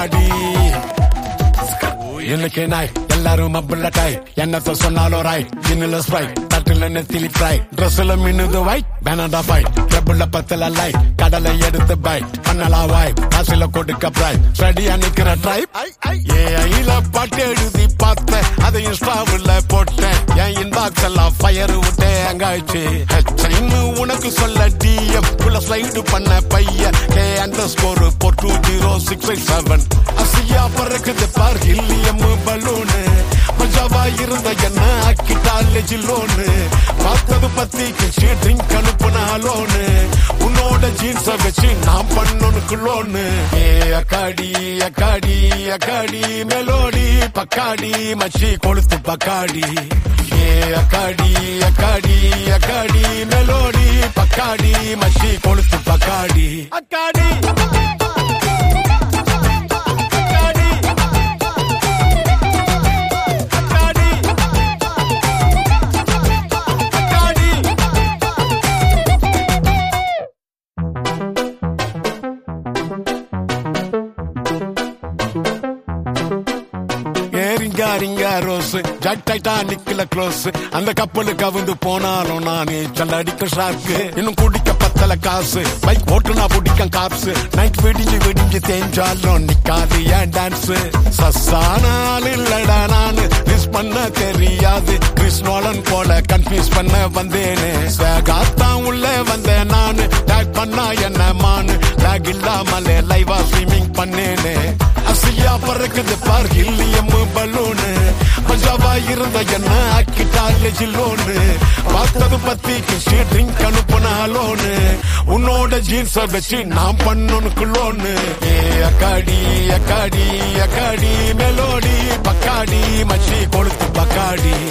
அக்காடி இன்னைக்கு நாய் எல்லாரும் மப்புள்ள டாய் என்னத்த சொன்னாலும் ராய் இன்னில ஸ்ப்ரைட் தட்டுல நெத்திலி ஃப்ரை ட்ரெஸ்ல மின்னுது வைட் பேனடா ஃபைட் கிளப்புல பத்தல லைட் கடலை எடுத்து பை பண்ணலா வாய் காசுல கொடுக்க பிராய் ஸ்டடியா நிக்கிற ட்ரைப் ஏ ஐல பாட்டு எழுதி பார்த்தேன் அதை இன்ஸ்டாவில் போட்டேன் என் இன்பாக்ஸ் எல்லாம் ஃபயர் விட்டேன் அங்காச்சு ஹெச்ஐன்னு உனக்கு சொல்ல டிஎம் உள்ள ஸ்லைடு பண்ண பையன் கே under score four two zero six eight seven அசியா பறக்குது பார் இல்லியம் பலூனு மஜாவா இருந்த என்ன ஆக்கிட்டாலே ஜில்லோனு பார்த்தது பத்தி கிச்சு ட்ரிங்க் அனுப்புனாலோனு உன்னோட ஜீன்ஸ வச்சு நான் பண்ணனுக்கு லோனு ஏ அக்காடி அக்காடி அக்காடி மெலோடி பக்காடி மச்சி கொளுத்து பக்காடி ஏ அக்காடி அக்காடி அக்காடி மெலோடி பக்காடி மச்சி கொளுத்து பக்காடி அக்காடி அக்காடி அக்காடி அக்காடி ஏரிங்கா ரிங்கா ரோஸ் ஜட் டைட்டானிக்ல க்ளோஸ் அந்த கப்பலுக்கு கவுந்து போனாலும் நானே சொல்ல அடிக்க ஷார்க்கு இன்னும் குடிக்க பத்தல காசு பைக் ஓட்டுனா பிடிக்க காப்ஸ் நைட் வெடிஞ்சு வெடிஞ்சு தேஞ்சாலும் நிக்காது ஏன் டான்ஸ் சசானால் இல்லடா நானு மிஸ் பண்ண தெரியாது கிறிஸ்னோலன் போல கன்ஃபியூஸ் பண்ண வந்தேனே சேகாத்தான் உள்ள வந்தேன் நானு டேக் பண்ணா என்ன மானு லேக் இல்லாமலே லைவா ஸ்ட்ரீமிங் பண்ணேனே அசியா பறக்குது பார் இல்லியம் பலூனு மஜாவா இருந்த என்ன ஆக்கிட்டாலே ஜில்லோனு பார்த்தது பத்தி கிஷி ட்ரிங்க் அனுப்புனாலோனு உன்னோட ஜீன்ஸ வச்சு நான் பண்ணனுக்கு லோனு ஏ அக்காடி அக்காடி அக்காடி மெலோடி பக்காடி மச்சி கொளுத்து பக்காடி